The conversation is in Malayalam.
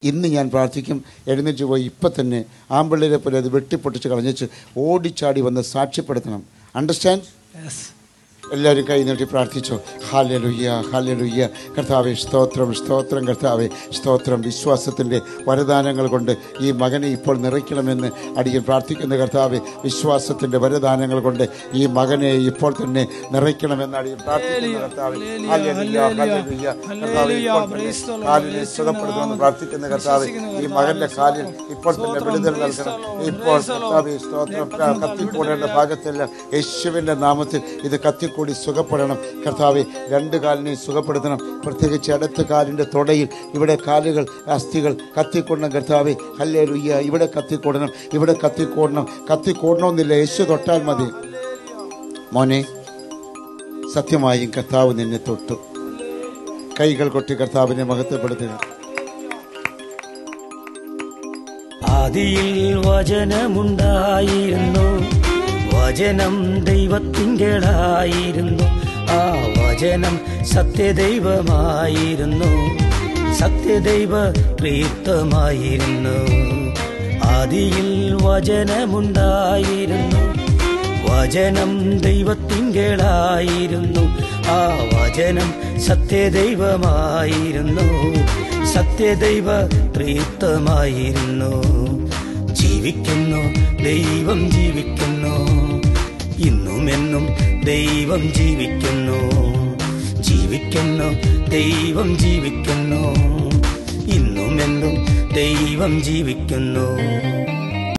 ഇന്ന് ഞാൻ പ്രാർത്ഥിക്കും എഴുന്നേറ്റ് പോയി ഇപ്പം തന്നെ ആമ്പിള്ളേരെ പോലെ അത് വെട്ടിപ്പൊട്ടിച്ച് കളഞ്ഞിച്ച് ഓടിച്ചാടി വന്ന് സാക്ഷ്യപ്പെടുത്തണം അണ്ടർസ്റ്റാൻഡ് എല്ലാവരും കൈ നീട്ടി പ്രാർത്ഥിച്ചോ ഹാലലുയ്യ ഹാലലുയ്യ കർത്താവെ സ്തോത്രം സ്തോത്രം കർത്താവെ സ്തോത്രം വിശ്വാസത്തിൻ്റെ വരദാനങ്ങൾ കൊണ്ട് ഈ മകനെ ഇപ്പോൾ നിറയ്ക്കണമെന്ന് അടിയൻ പ്രാർത്ഥിക്കുന്ന കർത്താവെ വിശ്വാസത്തിൻ്റെ വരദാനങ്ങൾ കൊണ്ട് ഈ മകനെ ഇപ്പോൾ തന്നെ നിറയ്ക്കണമെന്ന് അടിയൻ പ്രാർത്ഥിക്കുന്ന കർത്താവെ ഹാലലുയ്യ ഹാലലുയ്യ കർത്താവെ ഇപ്പോൾ തന്നെ കാലിനെ സുഖപ്പെടുത്തണമെന്ന് പ്രാർത്ഥിക്കുന്ന കർത്താവെ ഈ മകന്റെ കാലിൽ ഇപ്പോൾ തന്നെ വിടുതൽ നൽകണം ഇപ്പോൾ കർത്താവെ സ്തോത്രം ക- കത്തിക്കൂടേണ്ട ഭാഗത്തെല്ലാം യേശുവിൻ്റെ നാമത്തിൽ ഇത് കത്തിക്കൂടി സുഖപ്പെടണം കർത്താവെ രണ്ട് കാലിനെയും സുഖപ്പെടുത്തണം പ്രത്യേകിച്ച് ഇടത്ത് കാലിൻ്റെ തുടയിൽ ഇവിടെ കാലുകൾ അസ്ഥികൾ കത്തിക്കൂടണം കർത്താവെ ഹല്ലേ ലുയ്യ ഇവിടെ കത്തിക്കൂടണം ഇവിടെ കത്തിക്കൂടണം കത്തിക്കൂടണമെന്നില്ല യേശു തൊട്ടാൽ മതി മോനെ സത്യമായും കർത്താവ് നിന്നെ തൊട്ടു കൈകൾ കൊട്ടി കർത്താവിനെ മഹത്വപ്പെടുത്തുക ആദിയിൽ വചനമുണ്ടായിരുന്നു വചനം ദൈവത്തിൻ്റെടായിരുന്നു ആ വചനം സത്യദൈവമായിരുന്നു സത്യദൈവ പ്രീത്തമായിരുന്നു ആദിയിൽ വചനമുണ്ടായിരുന്നു വചനം ദൈവത്തിൻ്റെടായിരുന്നു ആ വചനം സത്യദൈവമായിരുന്നു സത്യദൈവ പ്രീത്തമായിരുന്നു ജീവിക്കുന്നു ദൈവം ജീവിക്കുന്നു ഇന്നും എന്നും ദൈവം ജീവിക്കുന്നു ജീവിക്കുന്നു ദൈവം ജീവിക്കുന്നു ഇന്നും എന്നും ദൈവം ജീവിക്കുന്നു